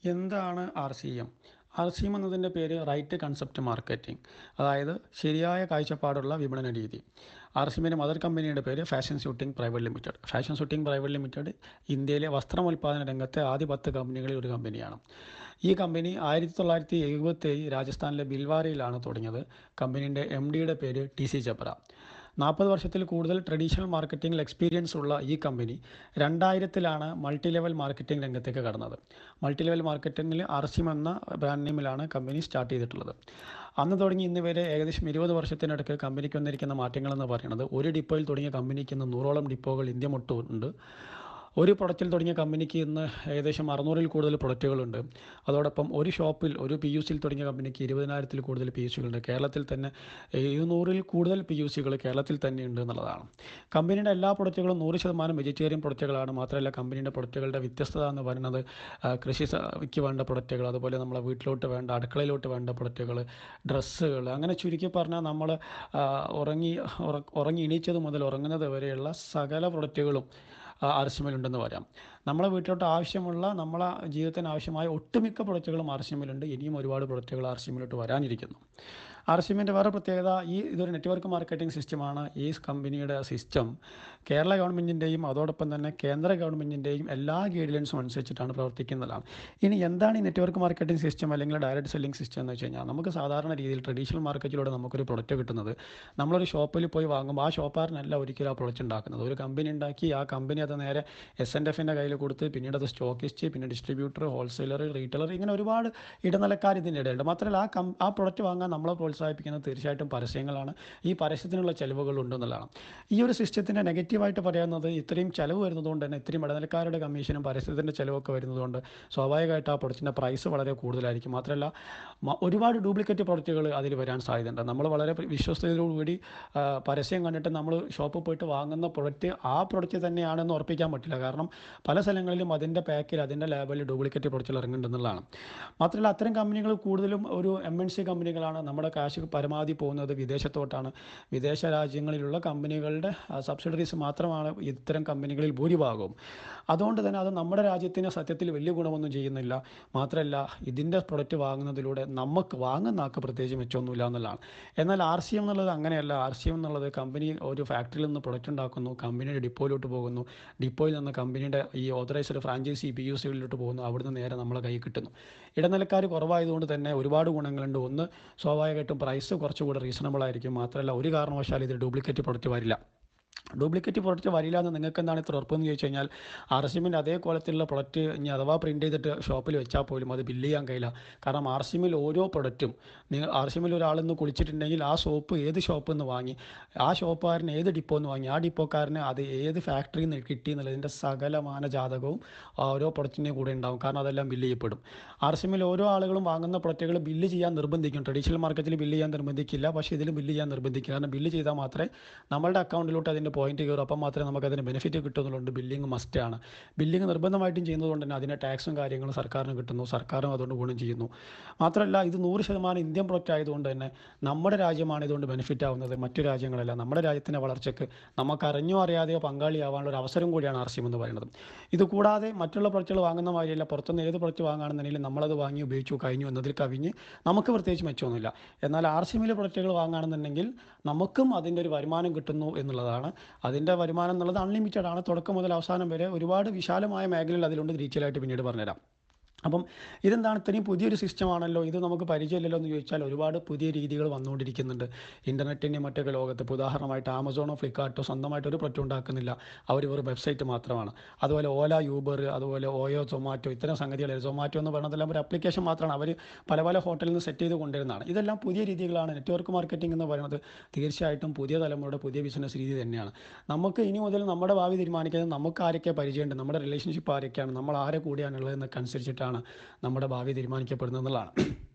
എന്താണ് R C M R C M എന്നതിൻ്റെ പേര് റൈറ്റ് കൺസെപ്റ്റ് മാർക്കറ്റിംഗ് അതായത് ശരിയായ കാഴ്ചപ്പാടുള്ള വിപണന രീതി ആർ സി എമ്മിൻ്റെ മദർ കമ്പനിയുടെ പേര് fashion shooting private limited fashion shooting private limited ഇന്ത്യയിലെ വസ്ത്രോൽപാദന രംഗത്തെ ആദ്യ പത്ത് കമ്പനികളിൽ ഒരു കമ്പനിയാണ് ഈ കമ്പനി ആയിരത്തി തൊള്ളായിരത്തി എഴുപത്തേഴ് രാജസ്ഥാനിലെ ബിൽവാരയിലാണ് തുടങ്ങിയത് കമ്പനീൻ്റെ എം ഡിയുടെ പേര് ടി സി ചപ്ര നാൽപ്പത് വർഷത്തിൽ കൂടുതൽ ട്രഡീഷണൽ മാർക്കറ്റിംഗിൽ എക്സ്പീരിയൻസ് ഉള്ള ഈ കമ്പനി രണ്ടായിരത്തിലാണ് മൾട്ടി ലെവൽ മാർക്കറ്റിംഗ് രംഗത്തേക്ക് കടന്നത് മൾട്ടി ലെവൽ മാർക്കറ്റിംഗിൽ ആർസിം എന്ന ബ്രാൻഡ് നെയിമിലാണ് കമ്പനി സ്റ്റാർട്ട് ചെയ്തിട്ടുള്ളത് അന്ന് തുടങ്ങി ഇന്ന് വരെ ഏകദേശം ഇരുപത് വർഷത്തിനിടയ്ക്ക് കമ്പനിക്ക് വന്നിരിക്കുന്ന മാറ്റങ്ങളെന്ന് പറയുന്നത് ഒരു ഡിപ്പോയിൽ തുടങ്ങിയ കമ്പനിക്ക് ഇന്ന് നൂറോളം ഡിപ്പോകൾ ഇന്ത്യ മൊത്തമുണ്ട് ഒരു പ്രൊഡക്റ്റിൽ തുടങ്ങിയ കമ്പനിക്ക് ഇന്ന് ഏകദേശം അറുന്നൂറിൽ കൂടുതൽ പ്രൊഡക്റ്റുകളുണ്ട് അതോടൊപ്പം ഒരു ഷോപ്പിൽ ഒരു പി യു സിയിൽ തുടങ്ങിയ കമ്പനിക്ക് ഇരുപതിനായിരത്തിൽ കൂടുതൽ പി യു സികളുണ്ട് കേരളത്തിൽ തന്നെ എഴുന്നൂറിൽ കൂടുതൽ പി യു സികൾ കേരളത്തിൽ തന്നെ ഉണ്ട് എന്നുള്ളതാണ് കമ്പനിയുടെ എല്ലാ പ്രൊഡക്റ്റുകളും നൂറ് ശതമാനം വെജിറ്റേറിയൻ പ്രൊഡക്റ്റുകളാണ് മാത്രമല്ല കമ്പനിയുടെ പ്രൊഡക്റ്റുകളുടെ വ്യത്യസ്തത എന്ന് പറയുന്നത് ആ, കൃഷിക്ക് വേണ്ട പ്രൊഡക്റ്റുകൾ അതുപോലെ നമ്മളെ വീട്ടിലോട്ട് വേണ്ട അടുക്കളയിലോട്ട് വേണ്ട പ്രൊഡക്റ്റുകൾ ഡ്രസ്സുകൾ അങ്ങനെ ചുരുക്കി പറഞ്ഞാൽ നമ്മൾ ഉറങ്ങി ഉറ- ഉറങ്ങി എണീച്ചത് മുതൽ ഉറങ്ങുന്നത് വരെയുള്ള സകല പ്രൊഡക്റ്റുകളും ആർസിമിലുണ്ടെന്ന് പറയാം നമ്മളെ വീട്ടിലോട്ട് ആവശ്യമുള്ള നമ്മളെ ജീവിതത്തിന് ആവശ്യമായ ഒട്ടുമിക്ക പ്രൊഡക്റ്റുകളും ആർസിമിലുണ്ട് ഇനിയും ഒരുപാട് പ്രൊഡക്റ്റുകൾ ആർസിമിലോട്ട് വരാനിരിക്കുന്നു ആർസിമിൻ്റെ വേറെ പ്രത്യേകത ഈ ഇതൊരു നെറ്റ്വർക്ക് മാർക്കറ്റിംഗ് സിസ്റ്റമാണ് ഈ കമ്പനിയുടെ സിസ്റ്റം കേരള ഗവൺമെൻറ്റിൻ്റെയും അതോടൊപ്പം തന്നെ കേന്ദ്ര ഗവൺമെൻറ്റിൻ്റെയും എല്ലാ ഗൈഡ് ലൈൻസും അനുസരിച്ചിട്ടാണ് പ്രവർത്തിക്കുന്നതാണ് ഇനി എന്താണ് ഈ നെറ്റ്വർക്ക് മാർക്കറ്റിംഗ് സിസ്റ്റം അല്ലെങ്കിൽ ഡയറക്റ്റ് സെല്ലിംഗ് സിസ്റ്റം എന്ന് വെച്ച് കഴിഞ്ഞാൽ നമുക്ക് സാധാരണ രീതിയിൽ ട്രഡീഷണൽ മാർക്കറ്റിലൂടെ നമുക്കൊരു പ്രൊഡക്റ്റ് കിട്ടുന്നത് നമ്മളൊരു ഷോപ്പിൽ പോയി വാങ്ങുമ്പോൾ ആ ഷോപ്പാറിനല്ല ഒരിക്കലും ആ പ്രൊഡക്റ്റ് ഉണ്ടാക്കുന്നത് ഒരു കമ്പനി ഉണ്ടാക്കി ആ കമ്പനി അത് നേരെ എസ് എൻ എഫിൻ്റെ കയ്യിൽ കൊടുത്ത് പിന്നീട് അത് സ്റ്റോക്കിസ്റ്റ് പിന്നെ ഡിസ്ട്രിബ്യൂട്ടർ ഹോൾസെയിലർ റീറ്റെയിലർ ഇങ്ങനെ ഒരുപാട് ഇടനിലക്കാർ ഇതിൻ്റെ ഇടയിലുണ്ട് മാത്രമല്ല ആ കം ആ പ്രൊഡക്റ്റ് വാങ്ങാൻ നമ്മളെ പ്രോത്സാഹിപ്പിക്കുന്നത് തീർച്ചയായിട്ടും പരസ്യങ്ങളാണ് ഈ പരസ്യത്തിനുള്ള ചിലവുകൾ ഉണ്ടെന്നുള്ളതാണ് ഈ ഒരു സിസ്റ്റത്തിൻ്റെ നെഗറ്റീവായിട്ട് പറയുന്നത് ഇത്രയും ചിലവ് വരുന്നതുകൊണ്ട് തന്നെ ഇത്രയും ഇടനിലക്കാരുടെ കമ്മീഷനും പരസ്യത്തിൻ്റെ ചിലവൊക്കെ വരുന്നതുകൊണ്ട് സ്വാഭാവികമായിട്ട് ആ പ്രൊഡക്റ്റിൻ്റെ പ്രൈസ് വളരെ കൂടുതലായിരിക്കും മാത്രമല്ല മ- ഒരുപാട് ഡ്യൂപ്ലിക്കേറ്റ് പ്രൊഡക്റ്റുകൾ അതിൽ വരാൻ സാധ്യതയുണ്ട് നമ്മൾ വളരെ വിശ്വസ്തയോടുകൂടി ആ, പരസ്യം കണ്ടിട്ട് നമ്മൾ ഷോപ്പിൽ പോയിട്ട് വാങ്ങുന്ന പ്രൊഡക്റ്റ് ആ പ്രൊഡക്റ്റ് തന്നെയാണെന്ന് ഉറപ്പിക്കാൻ പറ്റില്ല കാരണം പല സ്ഥലങ്ങളിലും അതിൻ്റെ പാക്കിൽ അതിൻ്റെ ലേബലിൽ ഡ്യൂപ്ലിക്കേറ്റ് പ്രൊഡക്റ്റുകൾ ഇറങ്ങുന്നുണ്ടെന്നുള്ളതാണ് മാത്രമല്ല അത്തരം കമ്പനികൾ കൂടുതലും ഒരു എം എൻ സി കമ്പനികളാണ് നമ്മുടെ കാശ് പരമാവധി പോകുന്നത് വിദേശത്തോട്ടാണ് വിദേശ രാജ്യങ്ങളിലുള്ള കമ്പനികളുടെ സബ്സിഡറീസ് മാത്രമാണ് ഇത്തരം കമ്പനികളിൽ ഭൂരിഭാഗവും അതുകൊണ്ട് തന്നെ അത് നമ്മുടെ രാജ്യത്തിന് സത്യത്തിൽ വലിയ ഗുണമൊന്നും ചെയ്യുന്നില്ല മാത്രമല്ല ഇതിൻ്റെ പ്രൊഡക്റ്റ് വാങ്ങുന്നതിലൂടെ നമുക്ക് വാങ്ങുന്ന ആൾക്ക് പ്രത്യേകിച്ച് മെച്ചമൊന്നുമില്ല എന്നുള്ളതാണ് എന്നാൽ ആർ സി എം എന്നുള്ളത് അങ്ങനെയല്ല ആർ സി എം എന്നുള്ളത് കമ്പനി ഒരു ഫാക്ടറിയിൽ നിന്ന് പ്രൊഡക്റ്റ് ഉണ്ടാക്കുന്നു കമ്പനിയുടെ ഡിപ്പോയിലോട്ട് പോകുന്നു ഡിപ്പോയിൽ നിന്ന് കമ്പനിയുടെ ഈ ഓതറൈസ്ഡ് ഫ്രാഞ്ചൈസി പി യു സികളിലോട്ട് പോകുന്നു അവിടുന്ന് നേരെ നമ്മളെ കൈ കിട്ടുന്നു ഇടനിലക്കാർ കുറവായതുകൊണ്ട് തന്നെ ഒരുപാട് ഗുണങ്ങളുണ്ട് ഒന്ന് സ്വാഭാവികമായിട്ടും പ്രൈസ് കുറച്ചുകൂടെ റീസണബിൾ ആയിരിക്കും മാത്രമല്ല ഒരു കാരണവശാലും ഇത് ഡ്യൂപ്ലിക്കേറ്റ് പ്രൊഡക്റ്റ് വരില്ല ഡ്യൂപ്ലിക്കേറ്റ് പ്രൊഡക്റ്റ് വരില്ല എന്ന് നിങ്ങൾക്ക് എന്താണ് ഇത്ര ഉറപ്പെന്ന് ചോദിച്ചു കഴിഞ്ഞാൽ ആർ എസ് എമ്മിൻ്റെ അതേ ക്വാളിറ്റിയുള്ള പ്രൊഡക്റ്റ് ഇനി അഥവാ പ്രിൻറ്റ് ചെയ്തിട്ട് ഷോപ്പിൽ വെച്ചാൽ പോലും അത് ബില്ല് ചെയ്യാൻ കഴിയില്ല കാരണം ആർ സി എമ്മിൽ ഓരോ പ്രൊഡക്റ്റും നിങ്ങൾ ആർ സി എമ്മിൽ ഒരാളെന്ന് കുളിച്ചിട്ടുണ്ടെങ്കിൽ ആ സോപ്പ് ഏത് ഷോപ്പിൽ നിന്ന് വാങ്ങി ആ ഷോപ്പുകാരന് ഏത് ഡിപ്പോ നിന്ന് വാങ്ങി ആ ഡിപ്പോക്കാരന് അത് ഏത് ഫാക്ടറിയിൽ നിന്ന് കിട്ടി എന്നുള്ളതിൻ്റെ സകലമാന ജാതകവും ആ ഓരോ പ്രൊഡക്റ്റിൻ്റെയും കൂടെ ഉണ്ടാവും കാരണം അതെല്ലാം ബില്ല് ചെയ്യപ്പെടും ആർ സി എമ്മിൽ ഓരോ ആളുകളും വാങ്ങുന്ന പ്രൊഡക്റ്റുകൾ ബില്ല് ചെയ്യാൻ നിർബന്ധിക്കും ട്രഡീഷണൽ മാർക്കറ്റിൽ ബില്ല് ചെയ്യാൻ നിർബന്ധിക്കില്ല പക്ഷേ ഇതിൽ ബില്ല് ചെയ്യാൻ നിർബന്ധിക്കും കാരണം ബില്ല് ചെയ്താൽ മാത്രമേ നമ്മളുടെ അക്കൗണ്ടിലോട്ട് അതിൻ്റെ പോയിന്റ് കയറും അപ്പം മാത്രമേ നമുക്ക് അതിന് ബെനിഫിറ്റ് കിട്ടുന്നുള്ളൂ ബില്ലിംഗ് മസ്റ്റാണ് ബില്ലിംഗ് നിർബന്ധമായിട്ടും ചെയ്യുന്നതുകൊണ്ട് തന്നെ അതിൻ്റെ ടാക്സും കാര്യങ്ങളും സർക്കാരിന് കിട്ടുന്നു സർക്കാരും അതുകൊണ്ട് ഗുണം ചെയ്യുന്നു മാത്രമല്ല ഇത് നൂറ് ശതമാനം ഇന്ത്യൻ പ്രൊഡക്റ്റ് ആയതുകൊണ്ട് തന്നെ നമ്മുടെ രാജ്യമാണ് ഇതുകൊണ്ട് ബെനിഫിറ്റ് ആവുന്നത് മറ്റു രാജ്യങ്ങളല്ല നമ്മുടെ രാജ്യത്തിൻ്റെ വളർച്ചയ്ക്ക് നമുക്ക് അറിഞ്ഞോ അറിയാതെയോ പങ്കാളിയാവാനുള്ള ഒരു അവസരം കൂടിയാണ് ആർ സി എം എന്ന് പറയുന്നത് ഇത് കൂടാതെ മറ്റുള്ള പ്രൊഡക്റ്റുകൾ വാങ്ങുന്ന മാതിരിയല്ല പുറത്തുനിന്ന് ഏത് പ്രൊഡക്റ്റ് വാങ്ങുകയാണെന്നുണ്ടെങ്കിലും നമ്മളത് വാങ്ങി ഉപയോഗിച്ചു കഴിഞ്ഞു എന്നതിൽ കവിഞ്ഞ് നമുക്ക് പ്രത്യേകിച്ച് മെച്ചമൊന്നുമില്ല എന്നാൽ ആർ സി എമ്മിലെ പ്രൊഡക്റ്റുകൾ വാങ്ങുകയാണെന്നുണ്ടെങ്കിൽ നമുക്കും അതിൻ്റെ ഒരു വരുമാനം കിട്ടുന്നു എന്നുള്ളതാണ് അതിൻ്റെ വരുമാനം എന്നുള്ളത് അൺലിമിറ്റഡ് ആണ് തുടക്കം മുതൽ അവസാനം വരെ ഒരുപാട് വിശാലമായ മേഖലയിൽ അതിലുണ്ട് ഡീറ്റെയിൽ ആയിട്ട് പിന്നീട് പറഞ്ഞുതരാം അപ്പം ഇതെന്താണ് ഇത്രയും പുതിയൊരു സിസ്റ്റമാണല്ലോ ഇത് നമുക്ക് പരിചയമില്ലല്ലോ എന്ന് ചോദിച്ചാൽ ഒരുപാട് പുതിയ രീതികൾ വന്നുകൊണ്ടിരിക്കുന്നുണ്ട് ഇൻ്റർനെറ്റിൻ്റെ മറ്റൊക്കെ ലോകത്ത് ഇപ്പോൾ ഉദാഹരണമായിട്ട് ആമസോണോ ഫ്ലിപ്കാർട്ടോ സ്വന്തമായിട്ട് ഒരു പ്രൊഡക്റ്റ് ഉണ്ടാക്കുന്നില്ല അവർ ഒരു വെബ്സൈറ്റ് മാത്രമാണ് അതുപോലെ ഓല യൂബർ അതുപോലെ ഓയോ സൊമാറ്റോ ഇത്തരം സംഗതികൾ സൊമാറ്റോ എന്ന് പറയുന്നതെല്ലാം ഒരു ആപ്ലിക്കേഷൻ മാത്രമാണ് അവർ പല പല ഹോട്ടലിൽ നിന്ന് സെറ്റ് ചെയ്ത് കൊണ്ടുവരുന്നതാണ് ഇതെല്ലാം പുതിയ രീതികളാണ് നെറ്റ്വർക്ക് മാർക്കറ്റിംഗ് എന്ന് പറയുന്നത് തീർച്ചയായിട്ടും പുതിയ തലമുറയുടെ പുതിയ ബിസിനസ് രീതി തന്നെയാണ് നമുക്ക് ഇനി മുതൽ നമ്മുടെ ഭാവി തീരുമാനിക്കുന്നത് നമുക്ക് ആരൊക്കെ പരിചയമുണ്ട് നമ്മുടെ റിലേഷൻഷിപ്പ് ആരൊക്കെയാണ് നമ്മൾ ആരെ കൂടിയാണുള്ളത് എന്നൊക്കെ അനുസരിച്ചിട്ടാണ് നമ്മുടെ ഭാവി തീരുമാനിക്കപ്പെടുന്നത് എന്നുള്ളതാണ്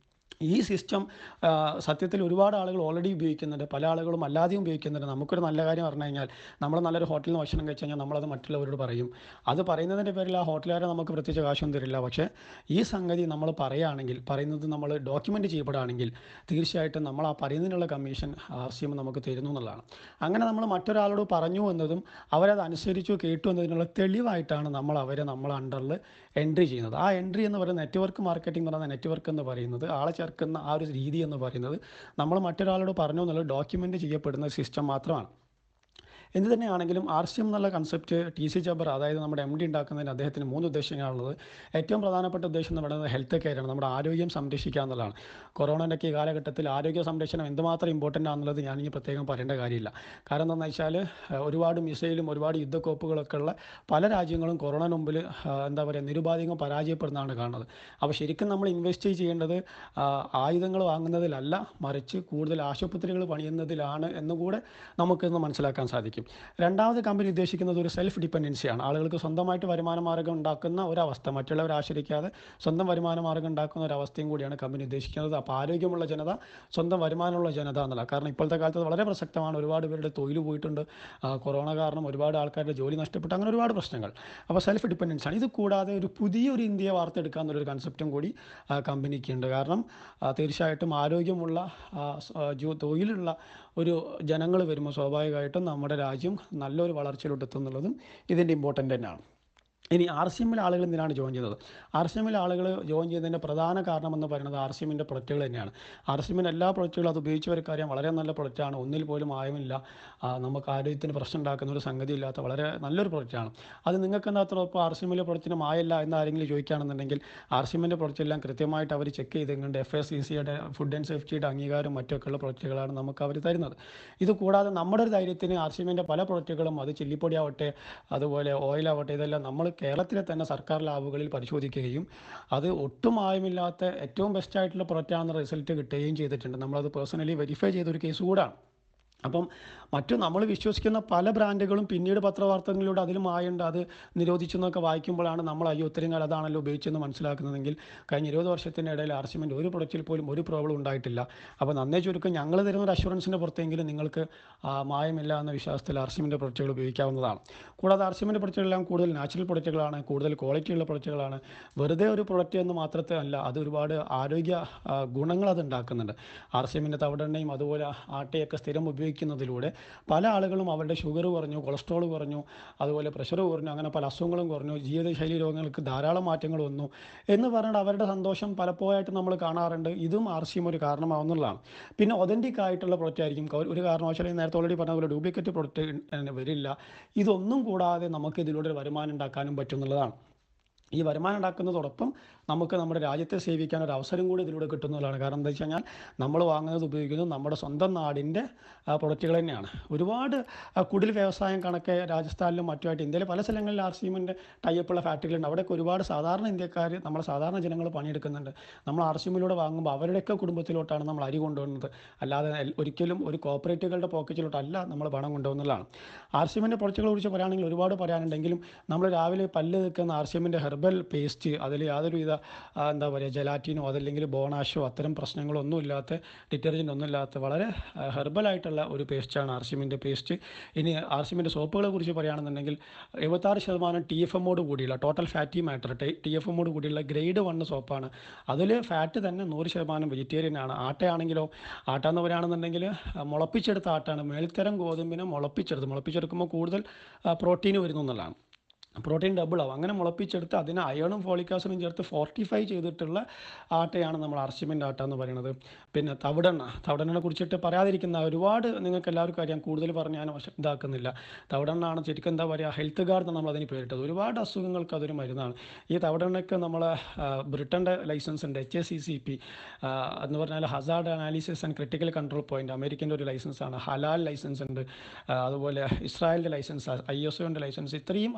ഈ സിസ്റ്റം സത്യത്തിൽ ഒരുപാട് ആളുകൾ ഓൾറെഡി ഉപയോഗിക്കുന്നുണ്ട് പല ആളുകളും അല്ലാതെയും ഉപയോഗിക്കുന്നുണ്ട് നമുക്കൊരു നല്ല കാര്യം പറഞ്ഞു കഴിഞ്ഞാൽ നമ്മൾ നല്ലൊരു ഹോട്ടലിൽ നിന്ന് ഭക്ഷണം കഴിച്ച് കഴിഞ്ഞാൽ നമ്മളത് മറ്റുള്ളവരോട് പറയും അത് പറയുന്നതിൻ്റെ പേരിൽ ആ ഹോട്ടലുകാരെ നമുക്ക് പ്രത്യേകിച്ച് കാശൊന്നും തരില്ല പക്ഷേ ഈ സംഗതി നമ്മൾ പറയുകയാണെങ്കിൽ പറയുന്നത് നമ്മൾ ഡോക്യുമെൻ്റ് ചെയ്യപ്പെടുകയാണെങ്കിൽ തീർച്ചയായിട്ടും നമ്മൾ ആ പറയുന്നതിനുള്ള കമ്മീഷൻ ആർ സി എം നമുക്ക് തരുന്നു എന്നുള്ളതാണ് അങ്ങനെ നമ്മൾ മറ്റൊരാളോട് പറഞ്ഞു എന്നതും അവരത് അനുസരിച്ചു കേട്ടു എന്നതിനുള്ള തെളിവായിട്ടാണ് നമ്മൾ അവരെ നമ്മൾ അണ്ടറിൽ എൻട്രി ചെയ്യുന്നത് ആ എൻട്രി എന്ന് പറയുന്നത് നെറ്റ്വർക്ക് മാർക്കറ്റിംഗ് എന്ന് പറയുന്ന നെറ്റ്വർക്ക് എന്ന് പറയുന്നത് ആളെ ചേർക്കുന്ന ആ ഒരു രീതി എന്ന് പറയുന്നത് നമ്മൾ മറ്റൊരാളോട് പറഞ്ഞു എന്നുള്ളത് ഡോക്യുമെൻ്റ് ചെയ്യപ്പെടുന്ന സിസ്റ്റം മാത്രമാണ് എന്ത് തന്നെയാണെങ്കിലും ആർ സി എം എന്നുള്ള കൺസെപ്റ്റ് ടി സി ജബർ അതായത് നമ്മുടെ എം ഡി ഉണ്ടാക്കുന്നതിന് അദ്ദേഹത്തിന് മൂന്ന് ഉദ്ദേശങ്ങളാണുള്ളത് ഏറ്റവും പ്രധാനപ്പെട്ട ഉദ്ദേശം എന്ന് പറയുന്നത് ഹെൽത്ത് കെയർ ആണ് നമ്മുടെ ആരോഗ്യം സംരക്ഷിക്കുക എന്നുള്ളതാണ് കൊറോണൻ്റെ ഒക്കെ ഈ കാലഘട്ടത്തിൽ ആരോഗ്യ സംരക്ഷണം എന്തുമാത്രം ഇമ്പോർട്ടൻ്റ് ആണെന്നുള്ളത് ഞാൻ ഇനി പ്രത്യേകം പറയേണ്ട കാര്യമില്ല കാരണം എന്താണെന്ന് വെച്ചാൽ ഏഹ്, ഒരുപാട് മിസൈലും ഒരുപാട് യുദ്ധക്കോപ്പുകളൊക്കെ ഉള്ള പല രാജ്യങ്ങളും കൊറോണ മുമ്പിൽ എന്താ പറയുക നിരുപാധികം പരാജയപ്പെടുന്നതാണ് കാണുന്നത് അപ്പോൾ ശരിക്കും നമ്മൾ ഇൻവെസ്റ്റ് ചെയ്യേണ്ടത് ആ, ആയുധങ്ങൾ വാങ്ങുന്നതിലല്ല മറിച്ച് കൂടുതൽ ആശുപത്രികൾ പണിയുന്നതിലാണ് എന്നുകൂടെ നമുക്കിന്ന് മനസ്സിലാക്കാൻ സാധിക്കും രണ്ടാമത് കമ്പനി ഉദ്ദേശിക്കുന്നത് ഒരു സെൽഫ് ഡിപ്പെൻഡൻസിയാണ് ആളുകൾക്ക് സ്വന്തമായിട്ട് വരുമാന മാർഗ്ഗം ഉണ്ടാക്കുന്ന ഒരവസ്ഥ മറ്റുള്ളവരെ ആശ്രയിക്കാതെ സ്വന്തം വരുമാന മാർഗ്ഗം ഉണ്ടാക്കുന്ന ഒരു അവസ്ഥയും കൂടിയാണ് കമ്പനി ഉദ്ദേശിക്കുന്നത് അപ്പോൾ ആരോഗ്യമുള്ള ജനത സ്വന്തം വരുമാനമുള്ള ജനത എന്നുള്ള കാരണം ഇപ്പോഴത്തെ കാലത്ത് അത് വളരെ പ്രസക്തമാണ് ഒരുപാട് പേരുടെ തൊഴിൽ പോയിട്ടുണ്ട് ആ, കൊറോണ കാരണം ഒരുപാട് ആൾക്കാരുടെ ജോലി നഷ്ടപ്പെട്ടു അങ്ങനെ ഒരുപാട് പ്രശ്നങ്ങൾ അപ്പോൾ സെൽഫ് ഡിപ്പെൻഡൻസ് ആണ് ഇത് കൂടാതെ ഒരു പുതിയൊരു ഇന്ത്യയെ വാർത്തെടുക്കുക എന്നുള്ളൊരു കൺസെപ്റ്റും കൂടി ആ, കമ്പനിക്കുണ്ട് കാരണം ആ, തീർച്ചയായിട്ടും ആരോഗ്യമുള്ള ആ, സ്- ആ, ജോ- തൊഴിലുള്ള ഒരു ജനങ്ങൾ വരുമ്പോൾ സ്വാഭാവികമായിട്ടും നമ്മുടെ രാജ്യം നല്ലൊരു വളർച്ചയിലോട്ട് എത്തുന്നുള്ളതും ഇതിൻ്റെ ഇമ്പോർട്ടൻ്റ് തന്നെയാണ് ഇനി ആർ സി എമ്മിൽ ആളുകൾ എന്തിനാണ് ജോയിൻ ചെയ്തത് ആർ സി എമ്മിൽ ആളുകൾ ജോയിൻ ചെയ്തതിൻ്റെ പ്രധാന കാരണം എന്ന് പറയുന്നത് ആർ സി എമ്മിൻ്റെ പ്രൊഡക്റ്റുകൾ തന്നെയാണ് ആർ സി എമ്മിൻ്റെ എല്ലാ പ്രൊഡക്റ്റുകളും അത് ഉപയോഗിച്ചവർക്ക് അറിയാം വളരെ നല്ല പ്രൊഡക്റ്റാണ് ഒന്നിൽ പോലും ആയമില്ല ആ, നമുക്ക് ആരോഗ്യത്തിന് പ്രശ്നം ഉണ്ടാക്കുന്ന ഒരു സംഗതി ഇല്ലാത്ത വളരെ നല്ലൊരു പ്രൊഡക്റ്റാണ് അത് നിങ്ങൾക്ക് എന്താത്രപ്പോൾ ആർ സി എമ്മിലെ പ്രൊഡക്റ്റിന് മായല്ല എന്ന് ആരെങ്കിലും ചോദിക്കുകയാണെന്നുണ്ടെങ്കിൽ ആർ സി എമ്മിൻ്റെ പ്രൊഡക്റ്റ് എല്ലാം കൃത്യമായിട്ട് അവർ ചെക്ക് ചെയ്തുകൊണ്ട് എഫ് എസ് സി സിയുടെ ഫുഡ് ആൻഡ് സേഫ്റ്റിയുടെ അംഗീകാരം മറ്റൊക്കെയുള്ള പ്രൊഡക്റ്റുകളാണ് നമുക്ക് അവർ തരുന്നത് ഇത് കൂടാതെ നമ്മുടെ ഒരു ധൈര്യത്തിന് ആർ സി എമ്മിൻ്റെ പല പ്രൊഡക്റ്റുകളും അത് ചില്ലിപ്പൊടി ആവട്ടെ അതുപോലെ ഓയിലാവട്ടെ ഇതെല്ലാം നമ്മൾ കേരളത്തിലെ തന്നെ സർക്കാർ ലാബുകളിൽ പരിശോധിക്കുകയും അത് ഒട്ടും ആയമില്ലാത്ത ഏറ്റവും ബെസ്റ്റ് ആയിട്ടുള്ള പ്രൊഡക്റ്റാണെന്ന റിസൾട്ട് കിട്ടുകയും ചെയ്തിട്ടുണ്ട് നമ്മളത് പേഴ്സണലി വെരിഫൈ ചെയ്തൊരു കേസ് കൂടാണ് അപ്പം മറ്റു നമ്മൾ വിശ്വസിക്കുന്ന പല ബ്രാൻഡുകളും പിന്നീട് പത്രവാർത്തകളിലൂടെ അതിലും ആയുണ്ട് അത് നിരോധിച്ചു എന്നൊക്കെ വായിക്കുമ്പോഴാണ് നമ്മൾ അയ്യോ ഇത്രയും കാലം അതാണല്ലോ ഉപയോഗിച്ചെന്ന് മനസ്സിലാക്കുന്നതെങ്കിൽ കഴിഞ്ഞ ഇരുപത് വർഷത്തിൻ്റെ ഇടയിൽ ആർസിമെൻ്റ് ഒരു പ്രൊഡക്റ്റിൽ പോലും ഒരു പ്രോബ്ലം ഉണ്ടായിട്ടില്ല അപ്പോൾ നന്നേ ചുരുക്കം ഞങ്ങൾ തരുന്ന ഒരു അഷുറൻസിൻ്റെ പുറത്തെങ്കിലും നിങ്ങൾക്ക് ആ, മായമില്ല എന്ന വിശ്വാസത്തിൽ ആർസിമിൻ്റെ പ്രൊഡക്റ്റുകൾ ഉപയോഗിക്കാവുന്നതാണ് കൂടാതെ ആർസിമിൻ്റെ പ്രൊഡക്റ്റുകളെല്ലാം കൂടുതൽ നാച്ചുറൽ പ്രൊഡക്റ്റുകളാണ് കൂടുതൽ ക്വാളിറ്റിയുള്ള പ്രൊഡക്റ്റുകളാണ് വെറുതെ ഒരു പ്രൊഡക്റ്റ് എന്ന് മാത്രത്തെ അല്ല അത് ഒരുപാട് ആരോഗ്യ ആ, ഗുണങ്ങൾ അത് ഉണ്ടാക്കുന്നുണ്ട് ആർ സി എമ്മിൻ്റെ തവിടെണ്ണയും അതുപോലെ ആട്ടയൊക്കെ സ്ഥിരം ഉപയോഗിക്കുന്നതിലൂടെ പല ആളുകളും അവരുടെ ഷുഗർ കുറഞ്ഞു കൊളസ്ട്രോൾ കുറഞ്ഞു അതുപോലെ പ്രഷർ കുറഞ്ഞു അങ്ങനെ പല അസുഖങ്ങളും കുറഞ്ഞു ജീവിതശൈലി രോഗങ്ങൾക്ക് ധാരാളം മാറ്റങ്ങൾ വന്നു എന്ന് പറഞ്ഞിട്ട് അവരുടെ സന്തോഷം പലപ്പോഴായിട്ട് നമ്മൾ കാണാറുണ്ട് ഇതും ആർ സി എം ഒരു കാരണമാവുന്നുള്ളതാണ് പിന്നെ ഒതൻറ്റിക് ആയിട്ടുള്ള പ്രൊഡക്റ്റ് ആയിരിക്കും കൗ- ഒരു കാരണവശാലും നേരത്തെ ഓൾറെഡി പറഞ്ഞ പോലെ ഡ്യൂപ്ലിക്കേറ്റ് പ്രൊഡക്റ്റ് വരില്ല ഇതൊന്നും കൂടാതെ നമുക്ക് ഇതിലൂടെ ഒരു വരുമാനം ഉണ്ടാക്കാനും പറ്റുന്നുള്ളതാണ് ഈ വരുമാനം ഉണ്ടാക്കുന്നതോടൊപ്പം നമുക്ക് നമ്മുടെ രാജ്യത്തെ സേവിക്കാൻ ഒരു അവസരം കൂടി ഇതിലൂടെ കിട്ടുന്നതാണ് കാരണം എന്താ വെച്ച് കഴിഞ്ഞാൽ നമ്മൾ വാങ്ങുന്നത് ഉപയോഗിക്കുന്നത് നമ്മുടെ സ്വന്തം നാടിൻ്റെ പ്രൊഡക്റ്റുകൾ തന്നെയാണ് ഒരുപാട് ആ, കുടിൽ വ്യവസായം കണക്കെ രാജസ്ഥാനിലും മറ്റുമായിട്ട് ഇന്ത്യയിലെ പല സ്ഥലങ്ങളിലും ആർ സി എമ്മിൻ്റെ ടൈപ്പുള്ള ഫാക്ടറികളുണ്ട് അവിടെയൊക്കെ ഒരുപാട് സാധാരണ ഇന്ത്യക്കാർ നമ്മുടെ സാധാരണ ജനങ്ങൾ പണിയെടുക്കുന്നുണ്ട് നമ്മൾ ആർ സി എമ്മിലൂടെ വാങ്ങുമ്പോൾ അവരുടെയൊക്കെ കുടുംബത്തിലോട്ടാണ് നമ്മൾ അരി കൊണ്ടുവരുന്നത് അല്ലാതെ എൽ- ഒരിക്കലും ഒരു കോപ്പറേറ്റുകളുടെ പോക്കറ്റിലോട്ടല്ല നമ്മൾ പണം കൊണ്ടുപോകുന്നതാണ് ആർ സി എമ്മിൻ്റെ പ്രൊഡക്റ്റുകളെ കുറിച്ച് പറയുകയാണെങ്കിൽ ഒരുപാട് പറയാനുണ്ടെങ്കിലും നമ്മൾ രാവിലെ പല്ല് നിൽക്കുന്ന ആർ സി എമ്മിൻ്റെ ഹെർബൽ പേസ്റ്റ് അതിൽ യാതൊരുവിധ ആ, എന്താ പറയുക ജലാറ്റിനോ അതല്ലെങ്കിൽ ബോണാഷോ അത്തരം പ്രശ്നങ്ങളൊന്നും ഇല്ലാത്ത ഡിറ്റർജൻ്റ് ഒന്നും ഇല്ലാത്ത വളരെ ഹെർബൽ ആയിട്ടുള്ള ഒരു പേസ്റ്റാണ് ആർ സി എമ്മിൻ്റെ പേസ്റ്റ് ഇനി ആർ സി എമ്മിൻ്റെ സോപ്പുകളെ കുറിച്ച് പറയുകയാണെന്നുണ്ടെങ്കിൽ എഴുപത്താറ് ശതമാനം ടി എഫ് എമ്മോട് കൂടിയുള്ള total fatty matter T F എമ്മോട് കൂടിയുള്ള ഗ്രേഡ് വൺ സോപ്പാണ് അതിൽ ഫാറ്റ് തന്നെ നൂറ് ശതമാനം വെജിറ്റേറിയൻ ആണ് ആട്ടയാണെങ്കിലോ ആട്ട എന്ന് പറയുകയാണെന്നുണ്ടെങ്കിൽ ആ, മുളപ്പിച്ചെടുത്ത ആട്ടാണ് മേൽത്തരം ഗോതമ്പിനെ മുളപ്പിച്ചെടുത്ത് മുളപ്പിച്ചെടുക്കുമ്പോൾ കൂടുതൽ പ്രോട്ടീൻ വരുന്നു എന്നുള്ളതാണ് പ്രോട്ടീൻ ഡബിൾ ആവും അങ്ങനെ മുളപ്പിച്ചെടുത്ത് അതിന് അയണും ഫോളിക് ആസിഡും ചേർത്ത് ഫോർട്ടിഫൈ ചെയ്തിട്ടുള്ള ആട്ടയാണ് നമ്മൾ അർഷിമെൻ്റ് ആട്ട എന്ന് പറയുന്നത് പിന്നെ തവിടെണ്ണ തവിടെണ്ണനെ കുറിച്ചിട്ട് പറയാതിരിക്കുന്ന ഒരുപാട് നിങ്ങൾക്ക് എല്ലാവർക്കും അറിയാം കൂടുതൽ പറഞ്ഞ് ഞാൻ വശ- ഇതാക്കുന്നില്ല തവിടെണ്ണ ആണ് ശരിക്കും എന്താ പറയുക ഹെൽത്ത് കാർഡ് നമ്മൾ അതിന് പേരിട്ടത് ഒരുപാട് അസുഖങ്ങൾക്ക് അതൊരു മരുന്നാണ് ഈ തവിടെണ്ണയ്ക്ക് നമ്മൾ ബ്രിട്ടൻ്റെ ലൈസൻസ് ഉണ്ട് H A C C P എന്ന് പറഞ്ഞാൽ hazard analysis and critical control point അമേരിക്കൻ്റെ ഒരു ലൈസൻസാണ് ഹലാൽ ലൈസൻസ് ഉണ്ട് ആ, അതുപോലെ ഇസ്രായേലിൻ്റെ ലൈസൻസ് ഐ എസ് ഒൻ്റെ ലൈസൻസ് ഇത്രയും ഹൈ ക്വാളിറ്റി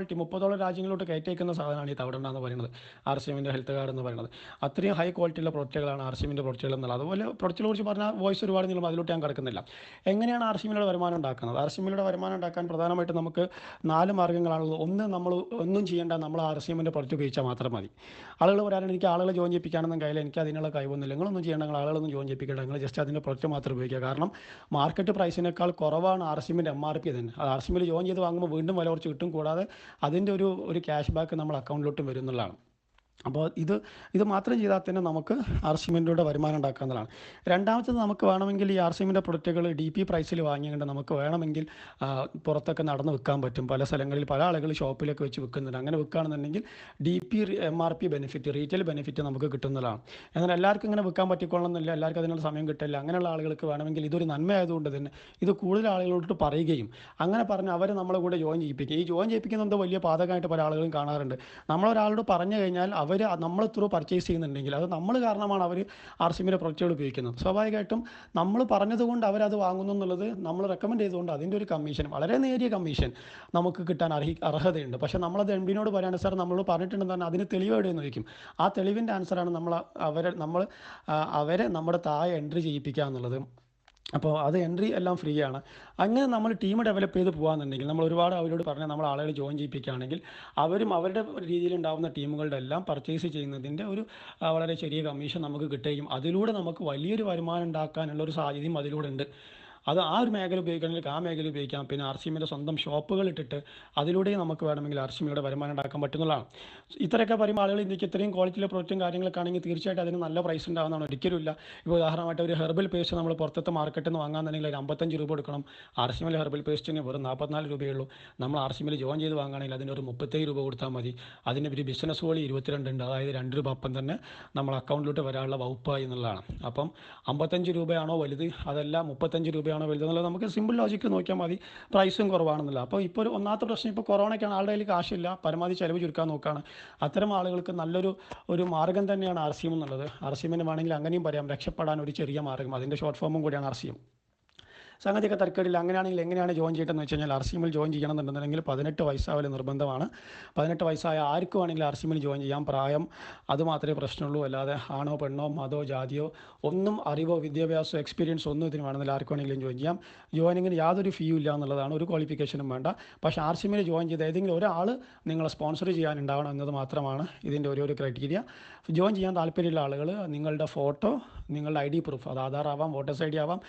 ക്വാളിറ്റി മുപ്പതോളം രാജ്യങ്ങളിലോട്ട് കയറ്റേക്കുന്ന സാധനമാണ് ഈ തവിടെണ്ണ എന്ന് പറയുന്നത് ആർ സി എമ്മിൻ്റെ ഹെൽത്ത് കാർഡ് എന്ന് പറയുന്നത് അത്രയും ഹൈ ക്വാളിറ്റിയുള്ള പ്രൊഡക്റ്റുകളാണ് ആർ സി എമ്മിൻ്റെ പ്രൊഡക്റ്റുകൾ എന്നുള്ളത് അതുപോലെ പ്രൊഡക്റ്റുകളെ കുറിച്ച് പറഞ്ഞാൽ വോയിസ് ഒരുപാട് നീളം അതിലോട്ട് ഞാൻ കിടക്കുന്നില്ല എങ്ങനെയാണ് ആർ സി എമ്മിലൂടെ വരുമാനം ഉണ്ടാക്കുന്നത് ആർ സി എമ്മിലൂടെ വരുമാനം ഉണ്ടാക്കാൻ പ്രധാനമായിട്ടും നമുക്ക് നാല് മാർഗ്ഗങ്ങളാണുള്ളത് ഒന്ന് നമ്മൾ ഒന്നും ചെയ്യേണ്ട നമ്മൾ ആർ സി എമ്മിൻ്റെ പ്രൊഡക്റ്റ് ഉപയോഗിച്ചാൽ മാത്രം മതി ആളുകൾ പറയാനാണ് എനിക്ക് ആളുകളെ ജോയിൻ ചെയ്യിപ്പിക്കാനൊന്നും കയ്യിൽ എനിക്ക് അതിനുള്ള കഴിവൊന്നുമില്ല നിങ്ങളൊന്നും ചെയ്യേണ്ട നിങ്ങൾ ആളുകളൊന്നും ജോയിൻ ചെയ്യിപ്പിക്കേണ്ട നിങ്ങൾ ജസ്റ്റ് അതിൻ്റെ പ്രൊഡക്റ്റ് മാത്രം ഉപയോഗിക്കുക കാരണം മാർക്കറ്റ് പ്രൈസിനേക്കാൾ കുറവാണ് ആർ സി എമ്മിൻ്റെ എം ആർ പി തന്നെ അത് ആർ സി എമ്മിൽ ജോയിൻ ചെയ്ത് വാങ്ങുമ്പോൾ വീണ്ടും വില കുറച്ച് കിട്ടും കൂടാതെ അതിൻ്റെ ഒരു ഒരു ക്യാഷ് ബാക്ക് നമ്മൾ അക്കൗണ്ടിലോട്ടും വരും എന്നുള്ളതാണ് അപ്പോൾ ഇത് ഇത് മാത്രം ചെയ്താൽ തന്നെ നമുക്ക് ആർ സിമെൻറ്റിലൂടെ വരുമാനം ഉണ്ടാക്കാവുന്നതാണ് രണ്ടാമത്തത് നമുക്ക് വേണമെങ്കിൽ ഈ ആർ സിമെൻ്റെ പ്രൊഡക്റ്റുകൾ ഡി പി പ്രൈസിൽ വാങ്ങിക്കൊണ്ട് നമുക്ക് വേണമെങ്കിൽ ആ, പുറത്തൊക്കെ നടന്ന് വിൽക്കാൻ പറ്റും പല സ്ഥലങ്ങളിൽ പല ആളുകൾ ഷോപ്പിലൊക്കെ വെച്ച് വിൽക്കുന്നുണ്ട് അങ്ങനെ വിൽക്കുകയാണെന്നുണ്ടെങ്കിൽ D P M R P benefit retail benefit നമുക്ക് കിട്ടുന്നതാണ് എന്നാൽ എല്ലാവർക്കും ഇങ്ങനെ വിൽക്കാൻ പറ്റിക്കൊള്ളണമെന്നില്ല എല്ലാവർക്കും അതിനുള്ള സമയം കിട്ടില്ല അങ്ങനെയുള്ള ആളുകൾക്ക് വേണമെങ്കിൽ ഇതൊരു നന്മയായതുകൊണ്ട് തന്നെ ഇത് കൂടുതൽ ആളുകളോട്ട് പറയുകയും അങ്ങനെ പറഞ്ഞ് അവർ നമ്മളെ കൂടെ ജോയിൻ ചെയ്യിപ്പിക്കും ഈ ജോയിൻ ചെയ്യിപ്പിക്കുന്നത് എന്തോ വലിയ പാതകമായിട്ട് പല ആളുകളും കാണാറുണ്ട് നമ്മളൊരാളോട് പറഞ്ഞു കഴിഞ്ഞാൽ അവർ നമ്മൾ ത്രൂ പർച്ചേസ് ചെയ്യുന്നുണ്ടെങ്കിൽ അത് നമ്മൾ കാരണമാണ് അവർ ആർ സിമിൻ്റെ പ്രൊഡക്റ്റുകൾ ഉപയോഗിക്കുന്നത് സ്വാഭാവികമായിട്ടും നമ്മൾ പറഞ്ഞതുകൊണ്ട് അവരത് വാങ്ങുന്നു എന്നുള്ളത് നമ്മൾ റെക്കമെൻഡ് ചെയ്തുകൊണ്ട് അതിൻ്റെ ഒരു കമ്മീഷൻ വളരെ നേരിയ കമ്മീഷൻ നമുക്ക് കിട്ടാൻ അർഹി അർഹതയുണ്ട് പക്ഷേ നമ്മളത് എം ഡിനോട് പറയാൻ സാർ നമ്മളോട് പറഞ്ഞിട്ടുണ്ടെന്ന് പറഞ്ഞാൽ അതിന് തെളിവ് എവിടെയെന്ന് ചോദിക്കും ആ തെളിവിൻ്റെ ആൻസറാണ് നമ്മൾ അവരെ നമ്മൾ ആ, അവരെ നമ്മുടെ താഴെ എൻട്രി ചെയ്യിപ്പിക്കുക എന്നുള്ളത് അപ്പോൾ അത് എൻട്രി എല്ലാം ഫ്രീ ആണ് അങ്ങനെ നമ്മൾ ടീം ഡെവലപ്പ് ചെയ്ത് പോകാന്നുണ്ടെങ്കിൽ നമ്മൾ ഒരുപാട് അവരോട് പറഞ്ഞാൽ നമ്മൾ ആളുകൾ ജോയിൻ ചെയ്യിപ്പിക്കുകയാണെങ്കിൽ അവരും അവരുടെ രീതിയിലുണ്ടാവുന്ന ടീമുകളുടെ എല്ലാം പർച്ചേസ് ചെയ്യുന്നതിൻ്റെ ഒരു ആ, വളരെ ചെറിയ കമ്മീഷൻ നമുക്ക് കിട്ടുകയും അതിലൂടെ നമുക്ക് വലിയൊരു വരുമാനം ഉണ്ടാക്കാനുള്ള ഒരു സാധ്യതയും അതിലൂടെ ഉണ്ട് അത് ആ ഒരു മേഖല ഉപയോഗിക്കണമെങ്കിൽ ആ മേഖല ഉപയോഗിക്കാം പിന്നെ ആർ സി എമ്മിൻ്റെ സ്വന്തം ഷോപ്പുകൾ ഇട്ടിട്ട് അതിലൂടെയും നമുക്ക് വേണമെങ്കിൽ ആർ സി എമ്മിയുടെ വരുമാനം ഉണ്ടാക്കാൻ പറ്റുന്നതാണ് ഇത്രയൊക്കെ പറയുമ്പോൾ ആളുകൾ ഇന്ത്യക്ക് ഇത്രയും ക്വാളിറ്റിയിലെ പ്രൊഡക്റ്റും കാര്യങ്ങളൊക്കെ ആണെങ്കിൽ തീർച്ചയായിട്ടും അതിന് നല്ല പ്രൈസ് ഉണ്ടാകുന്നതാണ് ഒരിക്കലും ഇല്ല ഇപ്പോൾ ഉദാഹരണമായിട്ട് ഒരു ഹെർബൽ പേസ്റ്റ് നമ്മൾ പുറത്തത്തെ മാർക്കറ്റിൽ നിന്ന് വാങ്ങാന്നുണ്ടെങ്കിൽ ഒരു അമ്പത്തഞ്ച് രൂപ കൊടുക്കണം ആർ സി എമ്മിൽ ഹെർബൽ പേസ്റ്റിന് വെറും നാൽപ്പത്തിനാല് രൂപയേ ഉള്ളൂ നമ്മൾ ആർ സി എമ്മിൽ ജോയിൻ ചെയ്ത് വാങ്ങുകയാണെങ്കിൽ അതിന് ഒരു മുപ്പത്തേഴ് രൂപ കൊടുത്താൽ മതി അതിന് ഒരു ബിസിനസ് വഴി ഇരുപത്തിരണ്ട് ഉണ്ട് അതായത് രണ്ട് രൂപ അപ്പം തന്നെ നമ്മൾ അക്കൗണ്ടിലോട്ട് വരാനുള്ള വകുപ്പായി എന്നുള്ളതാണ് അപ്പം അമ്പത്തഞ്ച് രൂപയാണോ വലുത് അതല്ല മുപ്പത്തഞ്ച് രൂപയാണോ വലുത് എന്നുള്ളത് നമുക്ക് സിമ്പിൾ ലോജിക്ക് നോക്കിയാൽ മതി പ്രൈസും കുറവാണെന്നില്ല അപ്പോൾ ഇപ്പോൾ ഒരു ഒന്നാമത്തെ പ്രശ്നം ഇപ്പോൾ കൊറോണയ്ക്കാണ് ആളുടെ കയ്യിൽ കാശില്ല പരമാവധി ചിലവ് ചുരുക്കാൻ നോക്കുകയാണ് അത്തരം ആളുകൾക്ക് നല്ലൊരു ഒരു മാർഗ്ഗം തന്നെയാണ് ആർ സി എം എന്നുള്ളത് ആർ സി എമ്മിന് വേണമെങ്കിൽ അങ്ങനെയും പറയാം രക്ഷപ്പെടാൻ ഒരു ചെറിയ മാർഗ്ഗം അതിൻ്റെ ഷോർട്ട് ഫോമും കൂടിയാണ് ആർ സി എം സംഗതിയൊക്കെ തരക്കേടില്ല അങ്ങനെയാണെങ്കിൽ എങ്ങനെയാണ് ജോയിൻ ചെയ്യേണ്ടതെന്ന് വെച്ച് കഴിഞ്ഞാൽ ആർ സി എമ്മിൽ ജോയിൻ ചെയ്യണമെന്നുണ്ടെങ്കിൽ പതിനെട്ട് വയസ്സാവല് നിർബന്ധമാണ് പതിനെട്ട് വയസ്സായ ആർക്ക് വേണമെങ്കിലും ആർ സി എമ്മിൽ ജോയിൻ ചെയ്യാം പ്രായം അത് മാത്രമേ പ്രശ്നമുള്ളൂ അല്ലാതെ ആണോ പെണ്ണോ മതോ ജാതിയോ ഒന്നും അറിവോ വിദ്യാഭ്യാസമോ എക്സ്പീരിയൻസ് ഒന്നും ഇതിന് വേണമെന്നില്ല ആർക്ക് വേണമെങ്കിലും ജോയിൻ ചെയ്യാം ജോയിനിങ്ങിന് യാതൊരു ഫീയും ഇല്ല എന്നുള്ളതാണ് ഒരു ക്വാളിഫിക്കേഷനും വേണ്ട പക്ഷേ ആർ സി എമ്മിൽ ജോയിൻ ചെയ്ത് ഏതെങ്കിലും ഒരാൾ നിങ്ങളെ സ്പോൺസർ ചെയ്യാനുണ്ടാവണം എന്നത് മാത്രമാണ് ഇതിൻ്റെ ഒരു ഒരു ക്രൈറ്റീരിയ ജോയിൻ ചെയ്യാൻ താല്പര്യമുള്ള ആളുകൾ നിങ്ങളുടെ ഫോട്ടോ നിങ്ങളുടെ ഐ ഡി പ്രൂഫ് അത് ആധാർ ആവാം വോട്ടേഴ്സ് ഐ ഡി ആവാം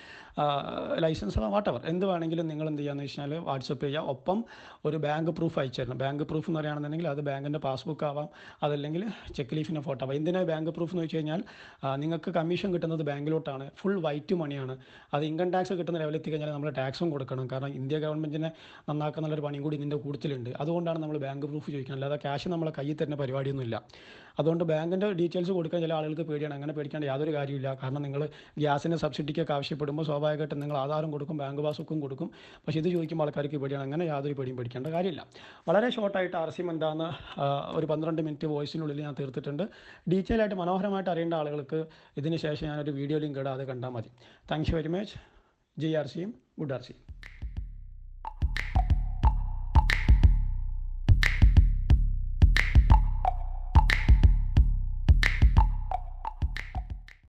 ലൈസൻസ് ആവാം വാട്ടവർ എന്ത് വേണമെങ്കിലും നിങ്ങൾ എന്ത് ചെയ്യാന്ന് വെച്ചാൽ വാട്സപ്പ് ചെയ്യുക ഒപ്പം ഒരു ബാങ്ക് പ്രൂഫ് അയച്ചു തരണം ബാങ്ക് പ്രൂഫ് എന്ന് പറയുകയാണെന്നുണ്ടെങ്കിൽ അത് ബാങ്കിൻ്റെ പാസ്ബുക്ക് ആവാം അതല്ലെങ്കിൽ ചെക്ക് ലീഫിൻ്റെ ഫോട്ടോ ആവാം എന്തിനാണ് ബാങ്ക് പ്രൂഫ് എന്ന് വെച്ച് കഴിഞ്ഞാൽ ആ, നിങ്ങൾക്ക് കമ്മീഷൻ കിട്ടുന്നത് ബാങ്കിലോട്ടാണ് ഫുൾ വൈറ്റ് മണിയാണ് അത് ഇൻകം ടാക്സ് കിട്ടുന്ന ലെവലെത്തി കഴിഞ്ഞാൽ നമ്മൾ ടാക്സും കൊടുക്കണം കാരണം ഇന്ത്യ ഗവൺമെൻറ്റിനെ നന്നാക്കുന്ന ഒരു പണിയും കൂടി ഇതിൻ്റെ കൂടുതലുണ്ട് അതുകൊണ്ടാണ് നമ്മൾ ബാങ്ക് പ്രൂഫ് ചോദിക്കുന്നത് അല്ലാതെ ക്യാഷ് നമ്മളെ കയ്യിൽ തരുന്ന പരിപാടിയൊന്നുമില്ല അതുകൊണ്ട് ബാങ്കിൻ്റെ ഡീറ്റെയിൽസ് കൊടുക്കാൻ ചില ആളുകൾക്ക് പേടിയാണ് അങ്ങനെ പേടിക്കേണ്ട യാതൊരു കാര്യമില്ല കാരണം നിങ്ങൾ ഗ്യാസിൻ്റെ സബ്സിഡിക്കൊക്കെ ആവശ്യപ്പെടുമ്പോൾ സ്വാഭാവികമായിട്ടും നിങ്ങൾ ആധാരം കൊടുക്കും ബാങ്ക് പാസ്ബുക്കും കൊടുക്കും പക്ഷേ ഇത് ചോദിക്കുമ്പോൾ ആൾക്കാർക്ക് പേടിയാണ് അങ്ങനെ യാതൊരു പേടിയും പേടിക്കേണ്ട കാര്യമില്ല വളരെ ഷോർട്ടായിട്ട് ആർ സി എന്താന്ന് ആ, ഒരു പന്ത്രണ്ട് മിനിറ്റ് വോയിസിനുള്ളിൽ ഞാൻ തീർത്തിട്ടുണ്ട് ഡീറ്റെയിൽ ആയിട്ട് മനോഹരമായിട്ട് അറിയേണ്ട ആളുകൾക്ക് ഇതിന് ശേഷം ഞാനൊരു വീഡിയോ ലിങ്ക് ഇടാതെ കണ്ടാൽ മതി thanks very much G R സിയും ഗുഡ് ആർ സിയും